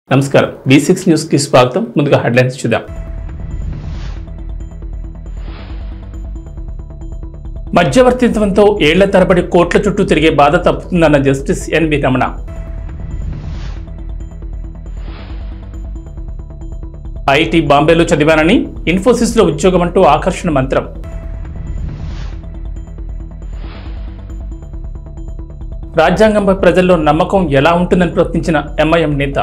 నమస్కారం B six news కి స్వాగతం ముందుగా హెడ్లైన్స్ చూద్దాం మధ్యవర్తిత్వంతో ఏళ్ల తరబడి కోట్ల చుట్టూ తిరిగే బాధ తప్పుతుందన్న జస్టిస్ ఎన్వి రమణ ఐఐటి బాంబేలో చదివానని ఇన్ఫోసిస్లో ఉద్యోగం అంటూ ఆకర్షణ మంత్రం రాజ్యాంగంపై ప్రజల్లో నమ్మకం ఎలా ఉంటుందని ప్రశ్నించిన ఎంఐఎం నేత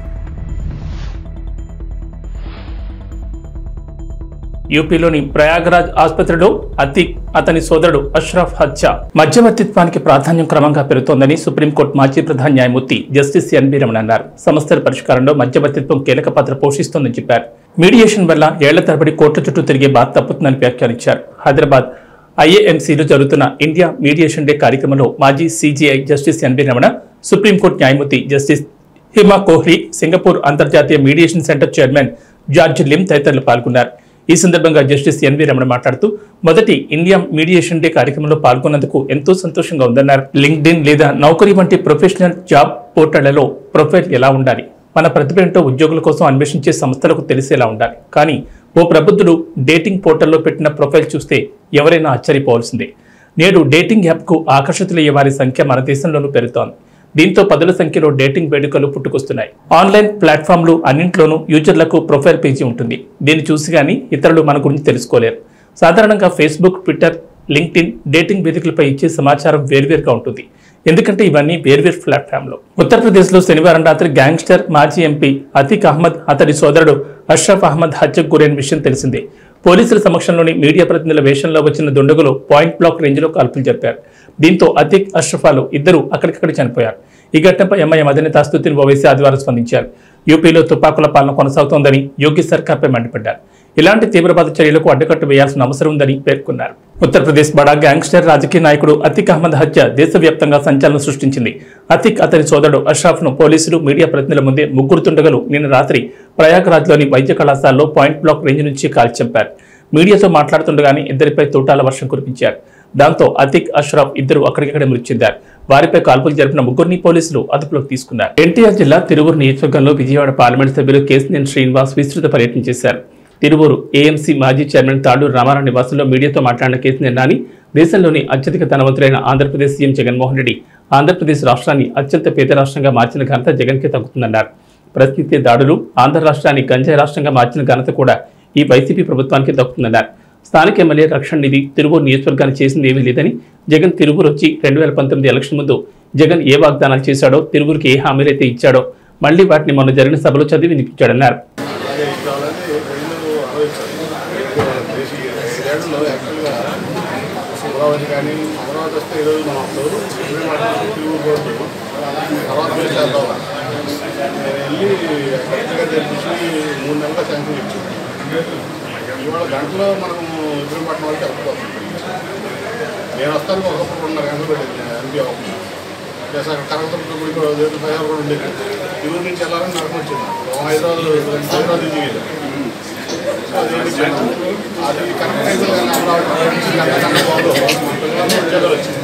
యూపీలోని ప్రయాగరాజ్ ఆసుపత్రిలో అతీక్ అతని సోదరుడు అష్రఫ్ హత్య మధ్యవర్తిత్వానికి ప్రాధాన్యం క్రమంగా పెరుగుతోందని సుప్రీంకోర్టు మాజీ ప్రధాన న్యాయమూర్తి జస్టిస్ ఎన్బి రమణ అన్నారు సమస్యల పరిష్కారంలో మధ్యవర్తిత్వం కీలక పాత్ర పోషిస్తోందని చెప్పారు మీడియేషన్ వల్ల ఏళ్ల తరబడి కోట్ల చుట్టూ తిరిగే బాధ తప్పుతుందని వ్యాఖ్యానించారు హైదరాబాద్ ఐఏఎంసీలో జరుగుతున్న ఇండియా మీడియేషన్ డే కార్యక్రమంలో మాజీ CJI justice NV Ramana supreme court న్యాయమూర్తి జస్టిస్ హిమా కోహ్లీ సింగపూర్ అంతర్జాతీయ mediation centre chairman George Lim తదితరులు పాల్గొన్నారు ఈ సందర్భంగా జస్టిస్ ఎన్వి రమణ మాట్లాడుతూ మొదటి ఇండియా మీడియేషన్ డే కార్యక్రమంలో పాల్గొన్నందుకు ఎంతో సంతోషంగా ఉందన్నారు లింక్డ్ఇన్ లేదా నౌకరీ వంటి ప్రొఫెషనల్ జాబ్ పోర్టళ్లలో ప్రొఫైల్ ఎలా ఉండాలి మన ప్రతిభ ఏంటో ఉద్యోగుల కోసం అన్వేషించే సంస్థలకు తెలిసేలా ఉండాలి కానీ ఓ ప్రబుద్ధుడు డేటింగ్ పోర్టల్లో పెట్టిన ప్రొఫైల్ చూస్తే ఎవరైనా ఆశ్చర్యపోవాల్సిందే నేడు డేటింగ్ యాప్కు ఆకర్షితులయ్యే వారి సంఖ్య మన దేశంలోనూ పెరుగుతోంది దీంతో పదుల సంఖ్యలో డేటింగ్ వేడుకలు పుట్టుకొస్తున్నాయి ఆన్లైన్ ప్లాట్ఫామ్లు అన్నింట్లోనూ యూజర్లకు ప్రొఫైల్ పేజీ ఉంటుంది దీన్ని చూసి కానీ ఇతరులు మన గురించి తెలుసుకోలేరు సాధారణంగా ఫేస్బుక్ ట్విట్టర్ లింక్డ్ఇన్ డేటింగ్ వేదికలపై ఇచ్చే సమాచారం వేర్వేరుగా ఉంటుంది ఎందుకంటే ఇవన్నీ వేర్వేరు ప్లాట్ఫామ్లు ఉత్తరప్రదేశ్లో శనివారం రాత్రి గ్యాంగ్స్టర్ మాజీ ఎంపీ అతీక్ అహ్మద్ అతడి సోదరుడు అష్రఫ్ అహ్మద్ హత్యకు గురైన విషయం తెలిసిందే పోలీసుల సమక్షంలోని మీడియా ప్రతినిధుల వేషంలో వచ్చిన దుండగులు పాయింట్ బ్లాక్ రేంజ్లో కాల్పులు జరిపారు దీంతో అతీక్ అష్రఫాలు ఇద్దరు అక్కడికక్కడ చనిపోయారు ఈ ఘటనపై ఎంఐఎం అధినేత స్తుతిని ఓవైసీ ఆదివారం స్పందించారు యూపీలో తుపాకుల పాలన కొనసాగుతోందని యోగి సర్కార్పై మండిపడ్డారు ఇలాంటి తీవ్రవాద చర్యలకు అడ్డుకట్ట వేయాల్సిన అవసరం ఉందని పేర్కొన్నారు ఉత్తరప్రదేశ్ బడా గ్యాంగ్స్టర్ రాజకీయ నాయకుడు అతిక్ అహ్మద్ హత్య దేశవ్యాప్తంగా సంచలనం సృష్టించింది అతిక్ అతని సోదరుడు అష్రాఫ్ ను పోలీసులు మీడియా ప్రతినిధుల ముందే ముగ్గురు తుండగలు నిన్న రాత్రి ప్రయాగ్రాజ్లోని వైద్య కళాశాలలో పాయింట్ బ్లాక్ రేంజ్ నుంచి కాల్చి చంపారు మీడియాతో మాట్లాడుతుండగానే ఇద్దరిపై తూటాల వర్షం కురిపించారు దాంతో అతిక్ అష్రఫ్ ఇద్దరు అక్కడికక్కడే మృతి చెందారు వారిపై కాల్పులు జరిపిన ముగ్గురిని పోలీసులు అదుపులోకి తీసుకున్నారు ఎన్టీఆర్ జిల్లా తిరువురు నియోజకవర్గంలో విజయవాడ పార్లమెంట్ సభ్యులు కేసినేని శ్రీనివాస్ విస్తృత పర్యటన చేశారు తిరువూరు ఏఎంసీ మాజీ చైర్మన్ తాడూరు రామారావు నివాసంలో మీడియాతో మాట్లాడిన కేసినేని నాని దేశంలోని అత్యధిక ధనవంతులైన ఆంధ్రప్రదేశ్ సీఎం జగన్మోహన్ రెడ్డి ఆంధ్రప్రదేశ్ రాష్ట్రాన్ని అత్యంత పేద రాష్ట్రంగా మార్చిన ఘనత జగన్కే తగ్గుతుందన్నారు ప్రశ్నిస్తే దాడులు ఆంధ్ర రాష్ట్రాన్ని గంజాయి రాష్ట్రంగా మార్చిన ఘనత కూడా ఈ వైసీపీ ప్రభుత్వానికి దక్కుతుందన్నారు స్థానిక ఎమ్మెల్యే రక్షణ నిధి తిరువూరు నియోజకవర్గాన్ని చేసింది ఏమీ లేదని జగన్ తిరువూరు వచ్చి రెండు వేల పంతొమ్మిది ఎలక్షన్ ముందు జగన్ ఏ వాగ్దానాలు చేశాడో తిరువూరుకి ఏ హామీలైతే ఇచ్చాడో మళ్లీ వాటిని మొన్న జరిగిన సభలో చదివి వినిపించాడన్నారు అలాగే ఇవ్వాలని ప్రజలు ఆలోచించారు దేశీయ ఏడులో యాక్చువల్గా అమరావతి కానీ అమరావతి వస్తే ఈరోజు మనం అప్పుడు తిరుగు బోర్డు తర్వాత వేసి చేద్దాం నేను వెళ్ళి కరెక్ట్గా తెలిపించి మూడు నెలల శాంక్షన్ ఇచ్చాను ఇవాళ గంటలో మనం విజయపట్నం వరకు వెళ్ళిపోతాం నేను వస్తాను ఒకప్పుడు రెండున్నర గంటలు పెట్టింది ఎంపీ అవ్వకుండా ప్లస్ అక్కడ కనకదుర్గ గుడి కూడా దేవుడి ప్రజలు కూడా ఉండేది ఈ ఊరు నుంచి వెళ్ళాలని నడకం వచ్చింది హైదరాబాద్ హైదరాబాద్ నుంచి వెళ్ళాను. సో అది వెళ్ళిపోయాను. అది కరెక్ట్ అయితే కానీ అమరావతి నుంచి గంట గంట బాబు పిల్లలందరూ ఉద్యోగాలు వచ్చింది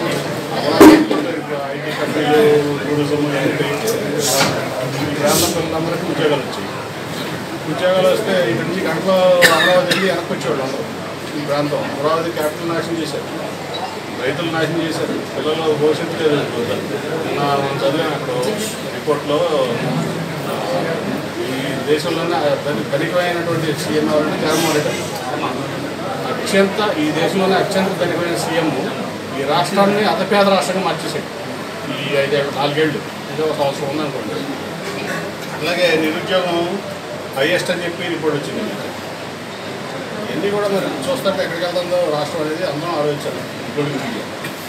ఐటీ కంపెనీలు టూరిజం ఏంటి ఈ ప్రాంతం పిల్లలందరికీ ఉద్యోగాలు వచ్చాయి ఉద్యోగాలు వస్తే ఇక్కడ నుంచి గంటలో అమరావతి వెళ్ళి వెనక్కి వచ్చేవాళ్ళు అందరూ ఈ ప్రాంతం అమరావతి క్యాపిటల్ నాశనం చేశారు రైతులు నాశనం చేశారు పిల్లలు భవిష్యత్తు లేదు నిన్న మనం చదివాను అక్కడ రిపోర్ట్లో ఆ, ఈ దేశంలోనే ధని ధనికమైనటువంటి సీఎం ఎవరంటే జగన్మోహన్ రెడ్డి అత్యంత ఈ దేశంలోనే అత్యంత ధనికమైన సీఎం ఈ రాష్ట్రాన్ని అతపేద రాష్ట్రంగా మార్చేసాడు ఈ ఐదు నాలుగేళ్ళు ఇంకా ఒక సంవత్సరం ఉందనుకోండి అలాగే నిరుద్యోగం హైయెస్ట్ అని చెప్పి రిపోర్ట్ వచ్చింది ఇవన్నీ కూడా మరి చూస్తుంటే ఎక్కడికి వెళ్తుందో రాష్ట్రం అనేది అందరం ఆలోచించాలి ఇంక్లూడింగ్ మీడియా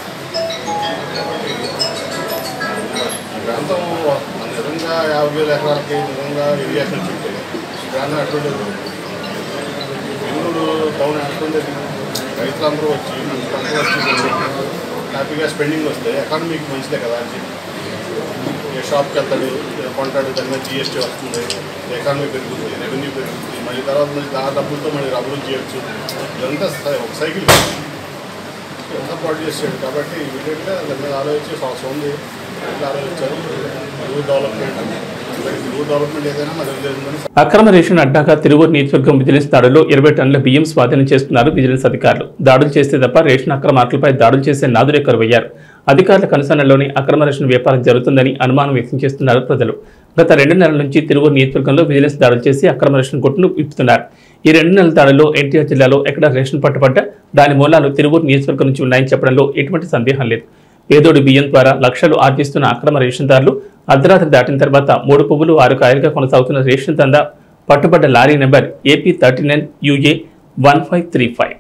ఈ ప్రాంతం నిజంగా యాభై వేల ఎకరాలకి నిజంగా ఇరిగేషన్ వచ్చింది ఈ ప్రాంతం ఎటువంటి బెంగళూరు టౌన్ ఎటువంటి రైతులందరూ వచ్చి మంచి పంటలు వచ్చి హ్యాపీగా స్పెండింగ్ వస్తే ఎకానమీకి మంచిదే కదా అని చెప్పి ఏ షాప్కి వెళ్తాడు ఏ కొంటాడు దాని మీద జిఎస్టీ వస్తుంది ఎకానమీ పెరుగుతుంది రెవెన్యూ పెరుగుతుంది మళ్ళీ తర్వాత మళ్ళీ ఆ డబ్బులతో మళ్ళీ అభివృద్ధి చేయొచ్చు ఇదంతా సై- ఒక సైకిల్ ఎంత పాటు చేసాడు కాబట్టి ఇమీడియట్గా దాని మీద ఆలోచించి సంవత్సరం ఉంది ఎట్లా ఆలోచించారు న్యూ డెవలప్మెంట్ ఊరు డెవలప్మెంట్ ఏదైనా మా తెలుగుదేశం అక్రమ రేషన్ అడ్డాగా తిరువూరు నియోజకవర్గం విజిలెన్స్ దాడుల్లో ఇరవై టన్నుల బియ్యం స్వాధీనం చేస్తున్నారు విజిలెన్స్ అధికారులు దాడులు చేస్తే తప్ప రేషన్ అక్రమార్కులపై దాడులు చేసే నాదురే కరువయ్యారు అధికారుల కనుసన్నల్లోనే అక్రమ రేషన్ వ్యాపారం జరుగుతుందని అనుమానం వ్యక్తం చేస్తున్నారు ప్రజలు గత రెండు నెలల నుంచి తిరువూరు నియోజకవర్గంలో విజిలెన్స్ దాడులు చేసి అక్రమ రేషన్ కొట్టును విప్పుతున్నారు ఈ రెండు నెలల దాడుల్లో ఎన్టీఆర్ జిల్లాలో ఎక్కడ రేషన్ పట్టుబడ్డా దాని మూలాలు తిరువూరు నియోజకవర్గం నుంచి ఉన్నాయని చెప్పడంలో ఎటువంటి సందేహం లేదు పేదోడి బియ్యం ద్వారా లక్షలు ఆర్జిస్తున్న అక్రమ రేషన్దారులు అర్ధరాత్రి దాటిన తర్వాత మూడు పువ్వులు ఆరు కాయలుగా కొనసాగుతున్న రేషన్ దందా పట్టుబడ్డ lorry number AP thirty nine UA one five three five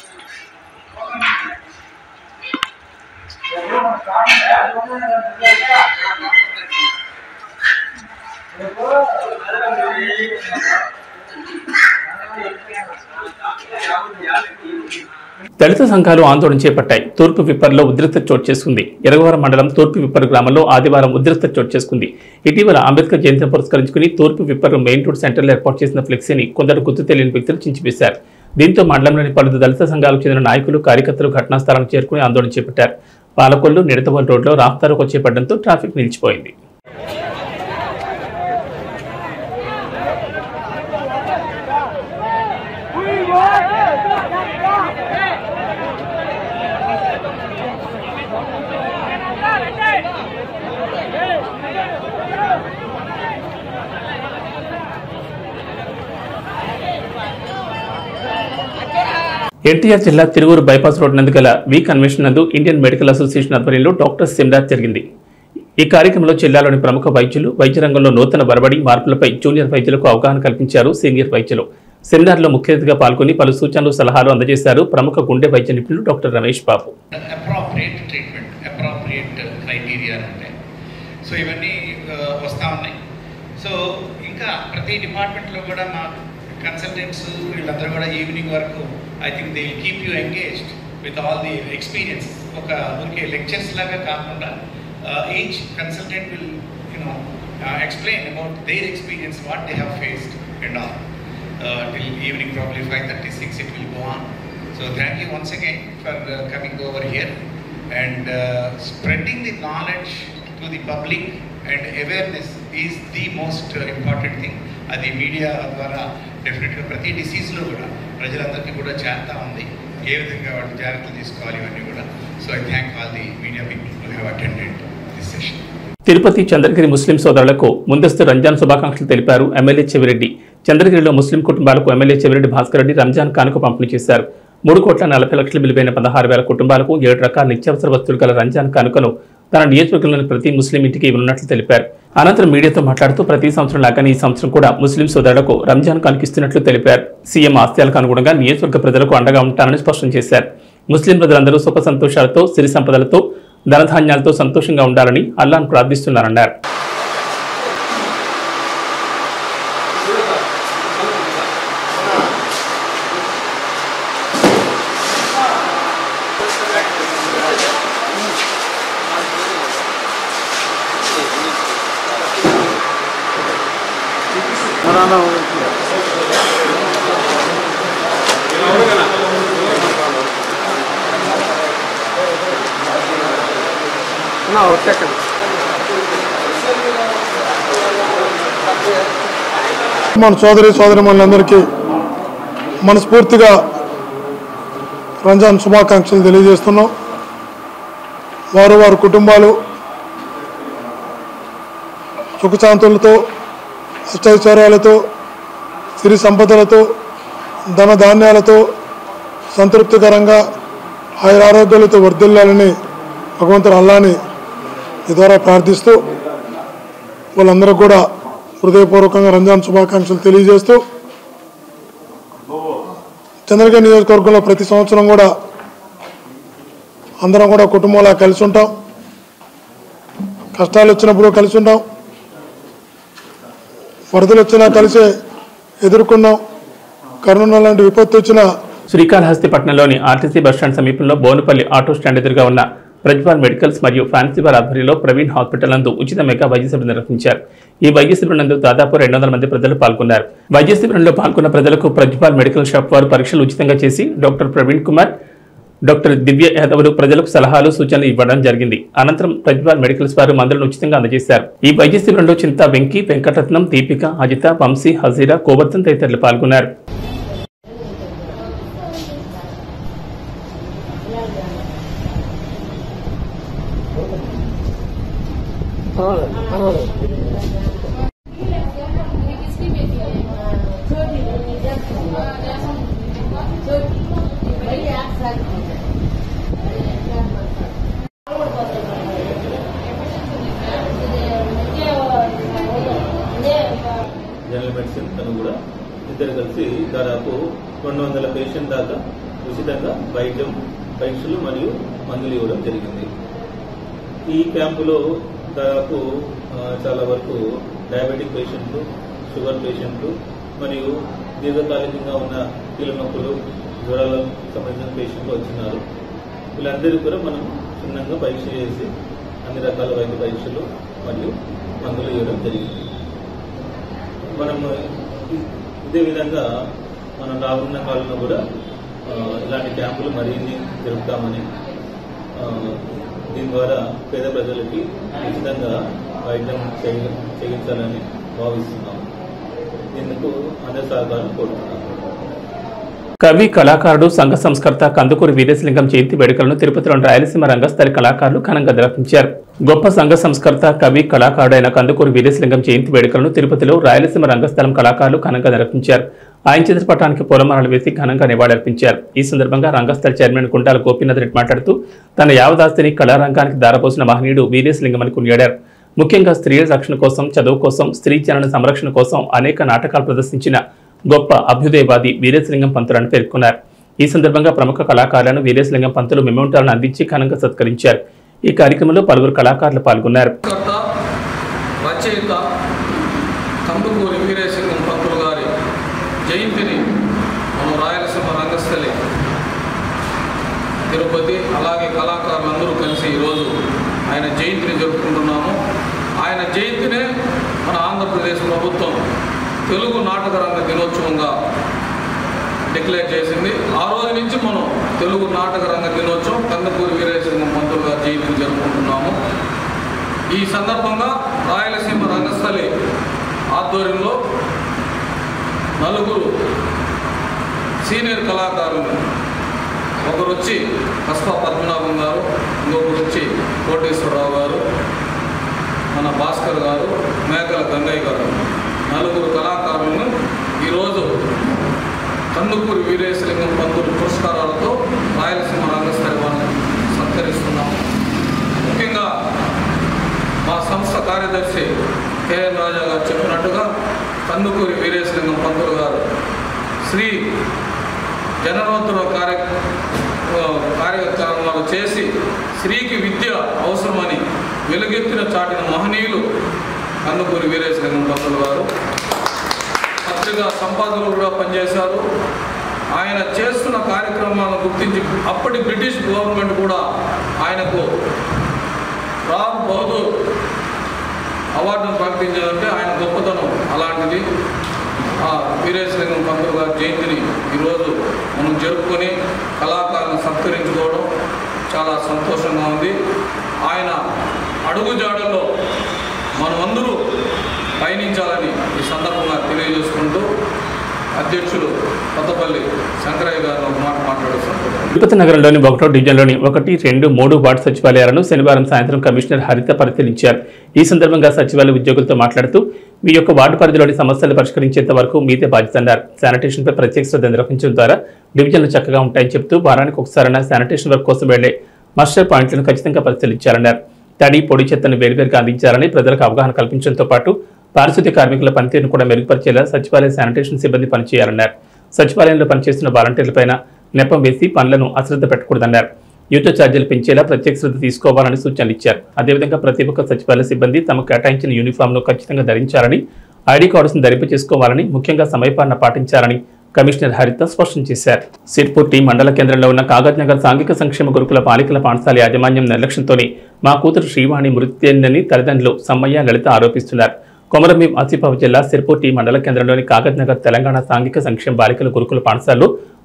దళిత సంఘాలు ఆందోళన చేపట్టాయి తూర్పు విప్పర్లో ఉద్రిక్త చోటు చేసుకుంది ఎరగవరం మండలం తూర్పు విప్పర్ గ్రామంలో ఆదివారం ఉద్రిక్త చోటు చేసుకుంది ఇటీవల అంబేద్కర్ జయంతిని పురస్కరించుకుని తూర్పు విప్పర్ మెయిన్ రోడ్ సెంటర్లో ఏర్పాటు చేసిన ఫ్లెక్సీని కొందరు గుర్తు తెలియని వ్యక్తులు చించివేశారు దీంతో మండలంలోని పలు దళిత సంఘాలకు చెందిన నాయకులు కార్యకర్తలు ఘటనా స్థలానికి చేరుకుని ఆందోళన చేపట్టారు పాలకొల్లు నిడతవల్ రోడ్లో రాస్తారోకో చేపట్టడంతో ట్రాఫిక్ నిలిచిపోయింది ఎన్టీఆర్ జిల్లా తిరువూరు బైపాస్ రోడ్ నందు గల వి కన్వెన్షన్ నందు ఇండియన్ మెడికల్ అసోసియేషన్ ఆధ్వర్యంలో డాక్టర్ సెమినార్ జరిగింది ఈ కార్యక్రమంలో జిల్లాలోని ప్రముఖ వైద్యులు వైద్య రంగంలో నూతన బరబడి మార్పులపై జూనియర్ వైద్యులకు అవగాహన కల్పించారు సీనియర్ వైద్యులు సెమినార్లో ముఖ్య అతిథిగా పాల్గొని పలు సూచనలు సలహాలు అందజేశారు ప్రముఖ గుండె వైద్య నిపుణులు doctor Ramesh Babu appropriate treatment appropriate criteria అంటే సో ఇవన్నీ ఆ, వస్తూ ఉన్నాయి సో ఇంకా ప్రతి డిపార్ట్మెంట్లో కూడా మా కన్సల్టెంట్స్ వీళ్ళందరూ కూడా ఈవినింగ్ వరకు I think they keep you engaged with all the experience ఒక ఊరికే లెక్చర్స్ లాగా కాకుండా each consultant will you know explain about their experience what they have faced and all till evening probably 5.36 it will go on. So thank you once again for uh, coming over here and uh, spreading the knowledge to the public and awareness is the most uh, important thing. అది media ద్వారా డెఫినెట్గా ప్రతి డిసీజ్లో కూడా ప్రజలందరికీ కూడా చేరుతా ఉంది ఏ విధంగా వాళ్ళు జాగ్రత్తలు తీసుకోవాలి ఇవన్నీ కూడా so I thank all the media people who have attended this session Tirupati Chandragiri Muslim సోదరులకు ముందస్తు రంజాన్ శుభాకాంక్షలు తెలిపారు ఎమ్మెల్యే చెవిరెడ్డి చంద్రగిరిలో ముస్లిం కుటుంబాలకు ఎమ్మెల్యే చెవిరెడ్డి భాస్కర్ రెడ్డి రంజాన్ కానుక పంపిణీ చేశారు మూడు కోట్ల నలభై లక్షల విలువైన పదహారు వేల కుటుంబాలకు ఏడు రకాల నిత్యావసర వస్తువులు గల రంజాన్ కానుకను తన నియోజకవర్గంలోని ప్రతి ముస్లిం ఇంటికి ఇవ్వనున్నట్లు తెలిపారు అనంతరం మీడియాతో మాట్లాడుతూ ప్రతి సంవత్సరం లాగానే ఈ సంవత్సరం కూడా ముస్లిం సోదరులకు రంజాన్ కానుకిస్తున్నట్లు తెలిపారు సీఎం ఆస్త్యాలకు అనుగుణంగా నియోజకవర్గ ప్రజలకు అండగా ఉంటానని స్పష్టం చేశారు ముస్లిం ప్రజలందరూ సుఖ సంతోషాలతో సిరి సంపదలతో ధనధాన్యాలతో సంతోషంగా ఉండాలని అల్లాను ప్రార్థిస్తున్నారన్నారు మన సోదరి సోదరిమణులందరికీ మనస్ఫూర్తిగా రంజాన్ శుభాకాంక్షలు తెలియజేస్తున్నాం వారు వారి కుటుంబాలు సుఖశాంతులతో అష్టైశ్వర్యాలతో సిరి సంపదలతో ధన ధాన్యాలతో సంతృప్తికరంగా ఆయురారోగ్యాలతో వర్ధిల్లాలని భగవంతుడు అల్లాని ఈ ద్వారా ప్రార్థిస్తూ వాళ్ళందరూ కూడా హృదయపూర్వకంగా రంజాన్ శుభాకాంక్షలు తెలియజేస్తూ చంద్రగిరి నియోజకవర్గంలో ప్రతి సంవత్సరం కూడా అందరం కూడా కుటుంబంలా కలిసి ఉంటాం కష్టాలు వచ్చినప్పుడు కలిసి ఉంటాం వరదలు వచ్చినా కలిసే ఎదుర్కొన్నాం కరోనా లాంటి విపత్తు వచ్చినా శ్రీకాళహస్తిపట్నంలోని ఆర్టీసీ బస్టాండ్ సమీపంలో బోనుపల్లి ఆటో స్టాండ్ ఎదురుగా ఉన్న ప్రజ్వాల్ మెడికల్స్ మరియు ఫ్యాన్సీ బార్ ఆధ్వర్యంలో ప్రవీణ్ హాస్పిటల్ నందు ఉచిత మెగా వైద్య శిబిరం నిర్వహించారు ఈ వైద్య శిబిరం నందు దాదాపు రెండు వందల మంది ప్రజలు పాల్గొన్నారు వైద్య శిబిరంలో పాల్గొన్న ప్రజలకు ప్రజ్వాల్ మెడికల్ షాప్ వారు పరీక్షలు ఉచితంగా చేసి డాక్టర్ ప్రవీణ్ కుమార్ డాక్టర్ దివ్య యాదవ్లు ప్రజలకు సలహాలు సూచనలు ఇవ్వడం జరిగింది అనంతరం ప్రజ్వాల్ మెడికల్స్ వారు మందులను ఉచితంగా అందజేశారు ఈ వైద్య శిబిరంలో చింత వెంకి వెంకటరత్నం దీపిక అజిత వంశీ హజీరా కోవర్ధన్ తదితరులు పాల్గొన్నారు జనరల్ మెడిసిన్ తను కూడా ఇద్దరు కలిసి దాదాపు రెండు వందల పేషెంట్ దాకా ఉచితంగా వైద్యం పరీక్షలు మరియు మందులు ఇవ్వడం జరిగింది ఈ క్యాంపులో దాదాపు ఆ, చాలా వరకు డయాబెటిక్ పేషెంట్లు షుగర్ పేషెంట్లు మరియు దీర్ఘకాలికంగా ఉన్న కీళ్ళ నొప్పులు జ్వరాలకు సంబంధించిన పేషెంట్లు వచ్చినారు వీళ్ళందరికీ కూడా మనం క్షుణ్ణంగా పరీక్ష చేసి అన్ని రకాల వైద్య పరీక్షలు మరియు మందులు ఇవ్వడం జరిగింది మనము ఇ- ఇదే విధంగా మనం రానున్న కాలంలో కూడా ఆ, ఇలాంటి క్యాంపులు మరిన్ని జరుపుతామని ఆ, దీని ద్వారా పేద ప్రజలకి ఉచితంగా వైద్యం చేయ- చేయించాలని భావిస్తున్నాము దీనికి అందరి సహకారం కోరుతున్నాము కవి కళాకారుడు సంఘ సంస్కర్త కందుకూరి వీరేశలింగం జయంతి వేడుకలను తిరుపతిలోని రాయలసీమ రంగస్థలి కళాకారులు ఘనంగా నిర్వహించారు గొప్ప సంఘ సంస్కర్త కవి కళాకారుడైన కందుకూరి వీరేశలింగం జయంతి వేడుకలను తిరుపతిలో రాయలసీమ రంగస్థలం కళాకారులు ఘనంగా నిర్వహించారు ఆయన చిత్రపటానికి పూలమాలలు వేసి ఘనంగా నివాళులర్పించారు ఈ సందర్భంగా రంగస్థల చైర్మన్ గుండాల గోపీనాథ్ రెడ్డి మాట్లాడుతూ తన యావదాస్తిని కళారంగానికి దారపోసిన మహనీయుడు వీరేశలింగమని కొనియాడారు ముఖ్యంగా స్త్రీల రక్షణ కోసం చదువు కోసం స్త్రీ జనన సంరక్షణ కోసం అనేక నాటకాలు ప్రదర్శించిన గొప్ప అభ్యుదయవాది వీరేశలింగం పంతులని పేర్కొన్నారు ఈ సందర్భంగా ప్రముఖ కళాకారులను వీరేశలింగం పంతులు మెమోంటాలను అందించి ఘనంగా సత్కరించారు ఈ కార్యక్రమంలో పలువురు కళాకారులు పాల్గొన్నారు కర్త రచయిత కందుకూరి వీరేశలింగం పంతులు గారి జయంతిని మనం రాయలసీమ రంగస్థలి తిరుపతి అలాగే కళాకారులందరూ కలిసి ఈరోజు ఆయన జయంతిని జరుపుకుంటున్నాము ఆయన జయంతినే మన ఆంధ్రప్రదేశ్ ప్రభుత్వం తెలుగు నాటక రంగ దినోత్సవంగా డిక్లేర్ చేసింది ఆ రోజు నుంచి మనం తెలుగు నాటక రంగ దినోత్సవం కందుకూరి వీరేశలింగం పంతులు గారి జయంతిని జరుపుకుంటున్నాము ఈ సందర్భంగా రాయలసీమ రంగస్థలి ఆధ్వర్యంలో నలుగురు సీనియర్ కళాకారులు ఒకరు వచ్చి కస్పా పద్మనాభం గారు ఇంకొకరు వచ్చి కోటేశ్వరరావు గారు మన భాస్కర్ గారు మేకల గంగయ్య గారు నలుగురు కళాకారులను ఈరోజు కందుకూరి వీరేశలింగం పంతులు పురస్కారాలతో రాయలసీమ రంగస్థలి వాళ్ళని సత్కరిస్తున్నాము ముఖ్యంగా మా సంస్థ కార్యదర్శి కేఎన్ రాజా గారు చెప్పినట్టుగా కందుకూరి వీరేశలింగం పంతులు గారు శ్రీ జననోత్తర కార్య కార్యక్రమాలు చేసి స్త్రీకి విద్య అవసరమని వెలుగెత్తిన చాటిన మహనీయులు కందుకూరి వీరేశలింగం పంతులు గారు పత్రికా సంపాదకులు కూడా పనిచేశారు ఆయన చేస్తున్న కార్యక్రమాలను గుర్తించి అప్పటి బ్రిటిష్ గవర్నమెంట్ కూడా ఆయనకు రామ్ బహదూర్ అవార్డును ప్రకటించాలంటే ఆయన గొప్పతనం అలాంటిది ఆ వీరేశలింగం పంతులు గారి జయంతిని ఈరోజు మనం జరుపుకొని కళాకారులను సత్కరించుకోవడం చాలా సంతోషంగా ఉంది ఆయన అడుగుజాడల్లో మనమందరూ పయనించాలని ఈ సందర్భంగా తెలియజేసుకుంటూ అధ్యక్షులు కొత్తపల్లి శంకరయ్య గారు ఒక మాట మాట్లాడుతున్నారు తిరుపతి నగరంలోని ఒకటో డివిజన్లోని ఒకటి రెండు మూడు వార్డు సచివాలయాలను శనివారం సాయంత్రం కమిషనర్ హరిత పరిశీలించారు ఈ సందర్భంగా సచివాలయ ఉద్యోగులతో మాట్లాడుతూ మీ యొక్క వార్డు పరిధిలోని సమస్యలు పరిష్కరించేంత వరకు మీదే బాధ్యత అన్నారు శానిటేషన్పై ప్రత్యేక శ్రద్ధ నిర్వహించడం ద్వారా డివిజన్లు చక్కగా ఉంటాయని చెప్తూ వారానికి ఒకసారైనా శానిటేషన్ వర్క్ కోసం వెళ్లే మస్టర్ పాయింట్లను ఖచ్చితంగా పరిశీలించారన్నారు తడి పొడి చెత్తను వేరువేరుగా అందించాలని ప్రజలకు అవగాహన కల్పించడంతో పాటు పారిశుద్ధ్య కార్మికుల పనితీరును కూడా మెరుగుపరిచేలా సచివాలయ శానిటేషన్ సిబ్బంది పనిచేయాలన్నారు సచివాలయంలో పనిచేస్తున్న వాలంటీర్లపైన నెపం వేసి పనులను అశ్రద్ధ పెట్టకూడదన్నారు యూతో ఛార్జీలు పెంచేలా ప్రత్యేక శ్రద్ధ తీసుకోవాలని సూచనలు ఇచ్చారు అదేవిధంగా ప్రతి ఒక్క సచివాలయ సిబ్బంది తమకు కేటాయించిన యూనిఫామ్ను ఖచ్చితంగా ధరించాలని ఐడి కార్డ్స్ను ధరింప చేసుకోవాలని ముఖ్యంగా సమయపాలన పాటించాలని కమిషనర్ హరిత స్పష్టం చేశారు సిర్పూర్టి మండల కేంద్రంలో ఉన్న కాగజ్ నగర్ సాంఘిక సంక్షేమ గురుకుల బాలికల పాఠశాల యాజమాన్యం నిర్లక్ష్యంతోనే మా కూతురు శ్రీవాణి మృతి చెందని తల్లిదండ్రులు సమ్మయ్య లలిత ఆరోపిస్తున్నారు కొమరంభీం ఆసిఫాబాద్ జిల్లా సిర్పూర్టి మండల కేంద్రంలోని కాగజ్ నగర్ తెలంగాణ సాంఘిక సంక్షేమ బాలికల గురుకుల పాఠశాలలో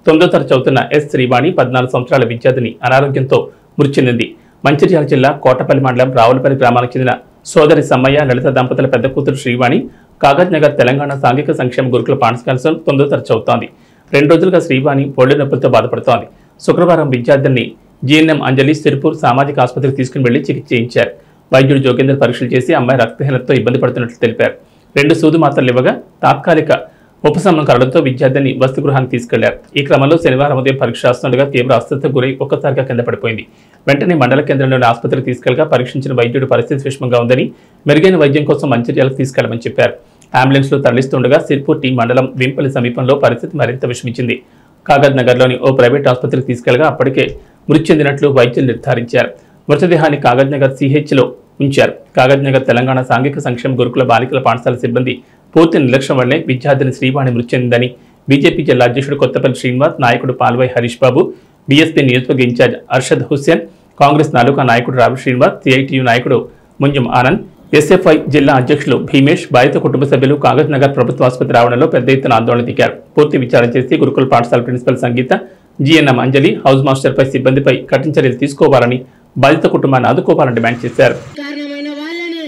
తొమ్మిదో తరగతి చదువుతున్న ఎస్ శ్రీవాణి పద్నాలుగు సంవత్సరాల విద్యార్థిని అనారోగ్యంతో మృతి చెందింది మంచిర్యాల జిల్లా కోటపల్లి మండలం రావులపల్లి గ్రామానికి చెందిన సోదరి సమ్మయ్య లలిత దంపతుల పెద్ద కూతురు శ్రీవాణి కాగజ్ నగర్ తెలంగాణ సాంఘిక సంక్షేమ గురుకుల పాఠశాల తొమ్మిదో తరగతి చదువుతోంది రెండు రోజులుగా శ్రీవాణి పొళ్ళు నొప్పులతో బాధపడుతోంది శుక్రవారం విద్యార్థిని జిఎన్ఎం అంజలి సిరిపూర్ సామాజిక ఆసుపత్రికి తీసుకుని వెళ్లి చికిత్స చేయించారు వైద్యుడు జోగేందర్ పరీక్షలు చేసి అమ్మాయి రక్తహీనతతో ఇబ్బంది పడుతున్నట్లు తెలిపారు రెండు సూదు మాత్రలు ఇవ్వగా తాత్కాలిక ఉపశమనం కలగడంతో విద్యార్థిని వసతి గృహానికి తీసుకెళ్లారు ఈ క్రమంలో శనివారం ఉదయం పరీక్ష రాస్తుండగా తీవ్ర అస్వస్థతకు గురై ఒక్కసారిగా కింద పడిపోయింది వెంటనే మండల కేంద్రంలోని ఆసుపత్రికి తీసుకెళ్లగా పరీక్షించిన వైద్యుడు పరిస్థితి విషమంగా ఉందని మెరుగైన వైద్యం కోసం మంచిర్యాలకు తీసుకెళ్లమని చెప్పారు అంబులెన్స్ లో తరలిస్తుండగా సిర్పూర్ టీ మండలం వింపల్లి సమీపంలో పరిస్థితి మరింత విషమించింది కాగజ్ నగర్లోని ఓ ప్రైవేట్ ఆసుపత్రికి తీసుకెళ్లగా అప్పటికే మృతి చెందినట్లు వైద్యులు నిర్ధారించారు మృతదేహాన్ని కాగజ్ నగర్ సిహెచ్లో ఉంచారు కాగజ్ నగర్ తెలంగాణ సాంఘిక సంక్షేమ గురుకుల బాలికల పాఠశాల సిబ్బంది పూర్తి నిర్లక్ష్యం వల్లే విద్యార్థిని శ్రీవాణి మృతి చెందిందని బీజేపీ జిల్లా అధ్యక్షుడు కొత్తపల్లి శ్రీనివాస్ నాయకుడు పాల్వై హరీష్ బాబు బీఎస్పీ నియోజకవర్గ ఇన్ఛార్జ్ అర్షద్ హుస్సేన్ కాంగ్రెస్ తాలూకా నాయకుడు రావి శ్రీనివాస్ సిఐటియు నాయకుడు ముంజం ఆనంద్ ఎస్ఎఫ్ఐ జిల్లా అధ్యక్షులు భీమేష్ బాధిత కుటుంబ సభ్యులు కాగజ్ నగర్ ప్రభుత్వ ఆసుపత్రి రావడంలో పెద్ద ఎత్తున ఆందోళన దిగారు పూర్తి విచారణ చేసి గురుకుల పాఠశాల principal Sangeetha GNM Anjali house మాస్టర్పై సిబ్బందిపై కఠిన చర్యలు తీసుకోవాలని బాధిత కుటుంబాన్ని ఆదుకోవాలని డిమాండ్ చేశారు కారణమైన వాళ్ళని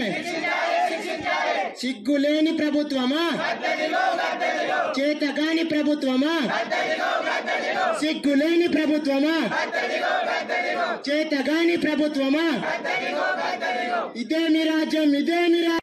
సిగ్గులేని ప్రభుత్వమా చేతగాని ప్రభుత్వమా సిగ్గులేని ప్రభుత్వమా చేతగాని ప్రభుత్వమా ఇదే మీ రాజ్యం ఇదే మీ రా-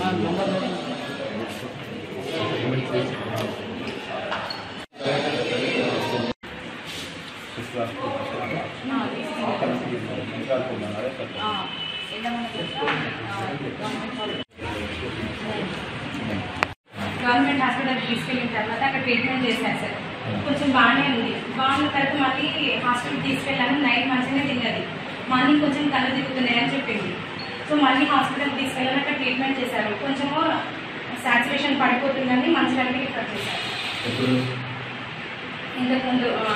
గవర్నమెంట్ హాస్పిటల్కి తీసుకెళ్ళిన తర్వాత అక్కడ ట్రీట్మెంట్ చేశారు సార్ కొంచెం బాగానే ఉంది బాగున్న తర్వాత మళ్ళీ హాస్పిటల్కి తీసుకెళ్ళాను నైట్ మంచిగానే తిన్నది మార్నింగ్ కొంచెం కళ్ళు తిరుగుతున్నాయి అని చెప్పింది సో మళ్ళీ హాస్పిటల్కి తీసుకెళ్ళాను అక్కడ ట్రీట్మెంట్ చేశారు కొంచెము సాచురేషన్ పడిపోతుందని మంచిగానే రిఫర్ చేశారు ఇంతకుముందు ఆ,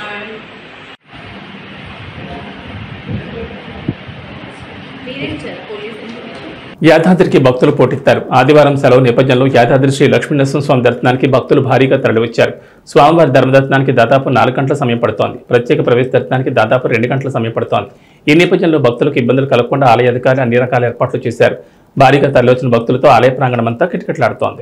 మీరేం సార్ పోలీస్ ఇన్ఫర్మేషన్ యాదాద్రికి భక్తులు పోటెత్తారు ఆదివారం సెలవు నేపథ్యంలో యాదాద్రి శ్రీ లక్ష్మీనరసింహ స్వామి దర్శనానికి భక్తులు భారీగా తరలివచ్చారు స్వామివారి ధర్మదర్శనానికి దాదాపు నాలుగు గంటల సమయం పడుతోంది ప్రత్యేక ప్రవేశ దర్శనానికి దాదాపు రెండు గంటల సమయం పడుతోంది ఈ నేపథ్యంలో భక్తులకు ఇబ్బందులు కలగకుండా ఆలయ అధికారులు అన్ని రకాల ఏర్పాట్లు చేశారు భారీగా తరలివచ్చిన భక్తులతో ఆలయ ప్రాంగణం అంతా కిటకిటలాడుతోంది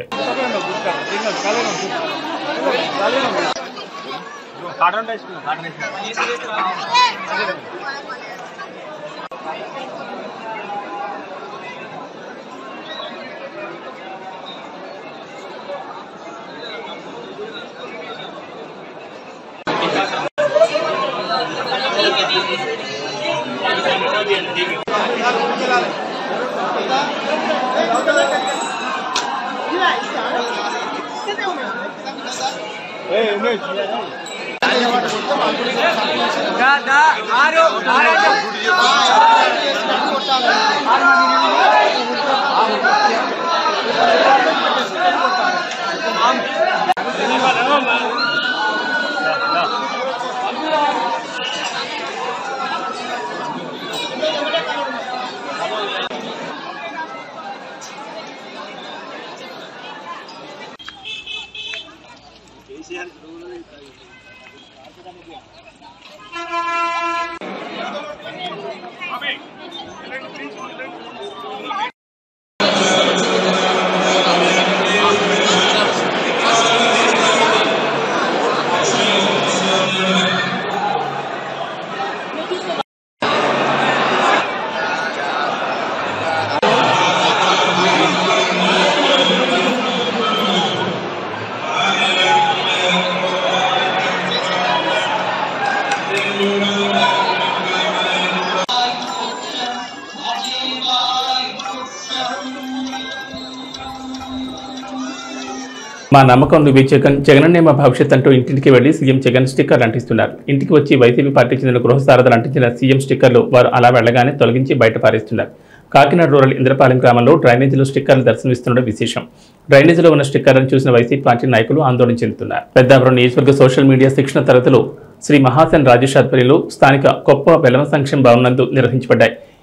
మా నమ్మకం నువ్వే జగన్ జగనన్నే మా భవిష్యత్ అంటూ ఇంటింటికి వెళ్లి సీఎం జగన్ స్టిక్కర్లు అంటిస్తున్నారు ఇంటికి వచ్చి వైసీపీ పార్టీకి చెందిన గృహ సారథులు అంటించిన సీఎం స్టిక్కర్లు వారు అలా వెళ్లగానే తొలగించి బయట పారేస్తున్నారు కాకినాడ రూరల్ ఇంద్రపాలెం గ్రామంలో డ్రైనేజీలో స్టిక్కర్లు దర్శనమిస్తుండడం విశేషం డ్రైనేజీలో ఉన్న స్టిక్కర్లను చూసిన వైసీపీ పార్టీ నాయకులు ఆందోళన చెందుతున్నారు పెద్దాపురం నియోజకవర్గ సోషల్ మీడియా శిక్షణ తరగతులు శ్రీ మహాసేన్ రాజేష్ ఆధ్వర్యంలో స్థానిక కొప్ప బెలమ సంక్షేమ భవన్ నందు నిర్వహించబడ్డాయి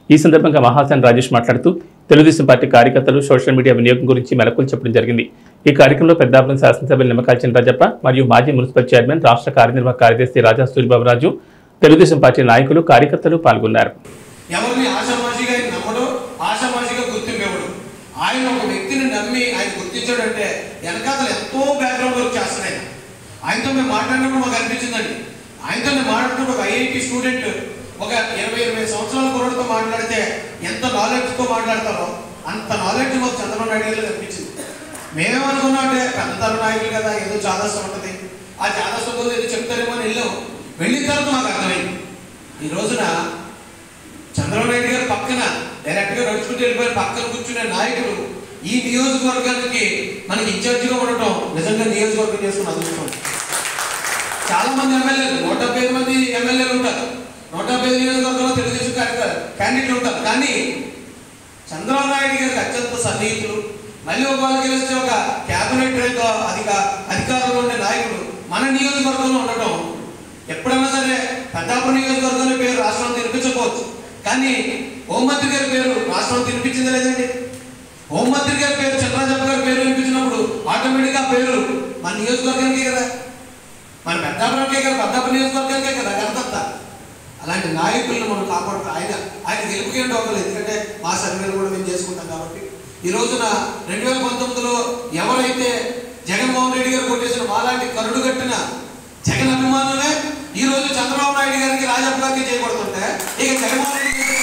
ఈ సందర్భంగా మహాసేన్ రాజేష్ మాట్లాడుతూ తెలుగుదేశం పార్టీ కార్యకర్తలు సోషల్ మీడియా వినియోగం గురించి మెలకులు చెప్పడం జరిగింది ఈ కార్యక్రమంలో పెద్దాపురం శాసనసభ్యులు నిమ్మకాయ చినరాజప్ప మరియు మాజీ మున్సిపల్ చైర్మన్ రాష్ట్ర కార్యనిర్వాహక కార్యదర్శి రాజా సూరిబాబురాజు తెలుగుదేశం పార్టీ నాయకులు కార్యకర్తలు పాల్గొన్నారు ఎవరిని ఆషామాషిగా ఆయన నమ్మడు ఆషామాషిగా గుర్తింపు ఇవ్వడు ఆయన ఒక వ్యక్తిని నమ్మి ఆయన గుర్తించాడంటే వెనకాతలు ఎంతో బ్యాక్గ్రౌండ్ వర్క్ చేస్తాడు ఆయన ఆయనతో మేము మాట్లాడినప్పుడు మాకు అనిపించిందండి ఆయనతో నేను మాట్లాడుతున్నప్పుడు ఒక ఐఐటి స్టూడెంట్ ఒక ఇరవై ఇరవై సంవత్సరాల కుర్రడితో మాట్లాడితే ఎంత నాలెడ్జ్తో మాట్లాడతారో అంత నాలెడ్జ్ మాకు చంద్రబాబు నాయుడు గారు అనిపించింది మేమేమనుకున్నాం అంటే పెద్ద నాయకులు కదా ఏదో చాదస్తం ఉంటుంది ఆ చాదస్తంతో ఏదో చెప్తారేమో అని వెళ్ళాం వెళ్ళిన తర్వాత మాకు అర్థమైంది ఈ రోజున చంద్రబాబు నాయుడు గారు పక్కన డైరెక్ట్ గా నడుచుకుంటూ వెళ్ళిపోయిన పక్కన కూర్చునే నాయకుడు ఈ నియోజకవర్గానికి మనకి ఇన్ఛార్జిగా ఉండటం నిజంగా నియోజకవర్గం చేసుకున్న అదృష్టం చాలా మంది ఎమ్మెల్యేలు నూట డెబ్బై ఐదు మంది ఎమ్మెల్యేలు ఉంటారు నూట డెబ్బై ఐదు నియోజకవర్గంలో తెలుగుదేశం క్యాండిడేట్లు ఉంటారు కానీ చంద్రబాబు నాయుడు గారికి అత్యంత సన్నిహితులు మళ్ళీ ఒక వాళ్ళకి గెలిస్తే ఒక క్యాబినెట్ రేఖ అధిక అధికారంలో ఉండే నాయకుడు మన నియోజకవర్గంలో ఉండటం ఎప్పుడైనా సరే పెద్దాపురం నియోజకవర్గంలో పేరు రాష్ట్రం తినిపించకపోవచ్చు కానీ హోంమంత్రి గారి పేరు రాష్ట్రం తినిపించింది లేదండి హోంమంత్రి గారి పేరు చంద్రరాజప్ప గారి పేరు వినిపించినప్పుడు ఆటోమేటిక్గా ఆ పేరు మన నియోజకవర్గానికే కదా మన పెద్దాపురంకే కదా పెద్దాపురం నియోజకవర్గానికే కదా ఘనత అలాంటి నాయకులను మనం కాపాడుతాం ఆయన ఆయన గెలుపుకేంటి ఒకరు ఎందుకంటే మా సర్వేలు కూడా మేము చేసుకుంటాం కాబట్టి ఈ రోజున రెండు వేల పంతొమ్మిదిలో ఎవరైతే జగన్మోహన్ రెడ్డి గారు కొట్టేసిన మాలాంటి కరుడు కట్టిన జగన్ అభిమానులే ఈ రోజు చంద్రబాబు నాయుడు గారికి రాజప్ప గారికి చేయబడుతుంటే ఇక జగన్మోహన్ రెడ్డి గారికి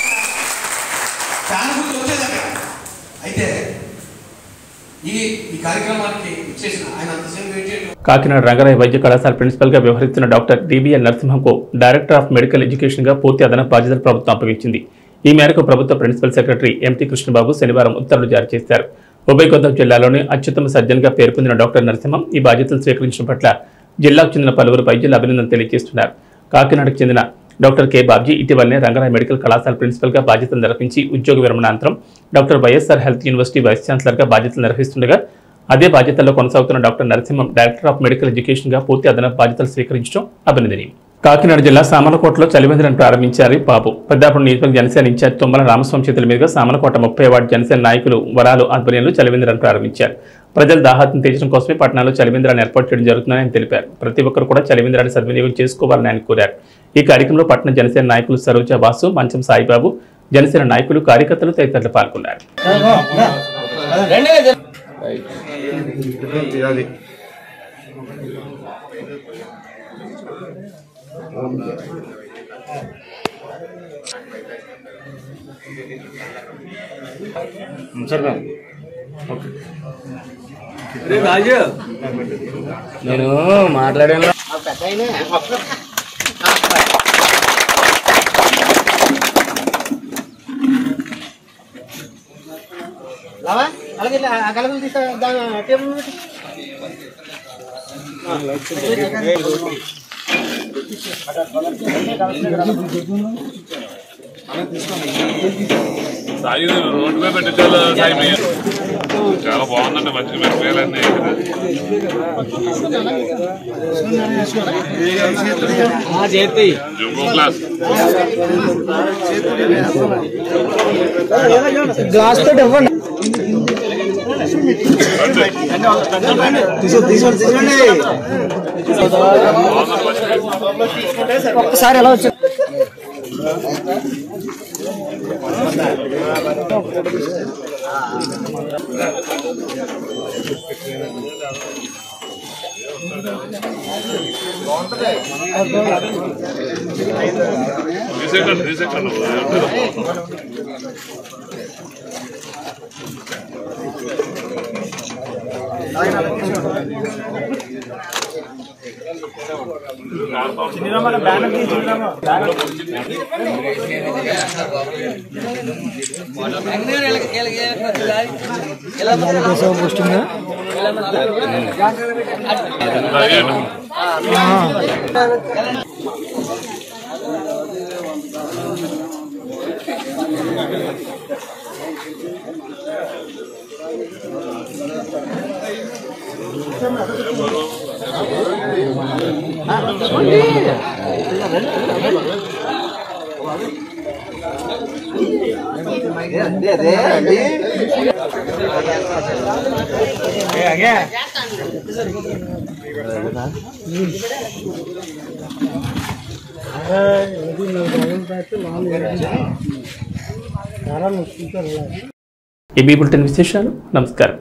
సానుభూతి వచ్చేది అక్కడ అయితే ఈ ఈ కార్యక్రమానికి ఇచ్చేసిన ఆయన అంతసేపు వెయిట్ చేయడం కాకినాడ రంగరాయ వైద్య కళాశాల ప్రిన్సిపల్ గా వ్యవహరిస్తున్న డాక్టర్ డిబిఎల్ నరసింహంకు డైరెక్టర్ ఆఫ్ మెడికల్ ఎడ్యుకేషన్ గా పూర్తి అదనపు బాధ్యతలు ప్రభుత్వం అప్పగించింది ఈ మేరకు ప్రభుత్వ ప్రిన్సిపల్ సెక్రటరీ ఎంటీ కృష్ణబాబు శనివారం ఉత్తర్వులు జారీ చేశారు ఉభయ గోదావరి జిల్లాలోని అత్యుత్తమ సర్జన్ గా పేర్కొందిన డాక్టర్ నరసింహం ఈ బాధ్యతలు స్వీకరించడం పట్ల జిల్లాకు చెందిన పలువురు వైద్యులు అభినందన తెలియజేస్తున్నారు కాకినాడకు చెందిన డాక్టర్ కె బాబ్జీ ఇటీవలనే రంగరాయ మెడికల్ కళాశాల ప్రిన్సిపల్ గా బాధ్యతలు నిర్వహించి ఉద్యోగ విరమణ అనంతరం doctor YSR health university vice chancellor గా బాధ్యతలు నిర్వహిస్తుండగా అదే బాధ్యతల్లో కొనసాగుతున్న doctor Narasimham director of medical education గా పూర్తి అదనపు బాధ్యతలు స్వీకరించడం అభినందనీయం కాకినాడ జిల్లా సామలకోటలో చలివేంద్రను ప్రారంభించారు బాబు పెద్దాపురం నియోజకవర్గ జనసేన ఇన్ఛార్జ్ తుమ్మల రామస్వామి చేతుల మీదుగా సామలకోట ముప్పై వార్డు జనసేన నాయకులు వరాలు ఆధ్వర్యంలో చలివేంద్రను ప్రారంభించారు ప్రజలు దాహాత్ను తీర్చడం కోసమే పట్టణాల్లో చలివేంద్రాన్ని ఏర్పాటు చేయడం జరుగుతుందని ఆయన తెలిపారు ప్రతి ఒక్కరు కూడా చలివేంద్రాన్ని సద్వినియోగం చేసుకోవాలని ఆయన కోరారు ఈ కార్యక్రమంలో పట్టణ జనసేన నాయకులు సరోజా బాసు మంచం సాయిబాబు జనసేన నాయకులు కార్యకర్తలు తదితరులు పాల్గొన్నారు అది నేను మాట్లాడాను లావా అలాగే ఆ కలగలు తీసా దాని టేబుల్ పెట్టి సాయి రోడ్డు మీద పెట్టాలి సాయి మీద చాలా బాగుందండి మంచిగా మీరు పేర్లన్నీ చేతి జంబో క్లాస్ గ్లాస్ తోటి ఇవ్వండి ఒక్కసారి ఎలా వచ్చి తీసేకండి తీసేకండి ఈ బీ బులెటిన్ విశేషాలు నమస్కారం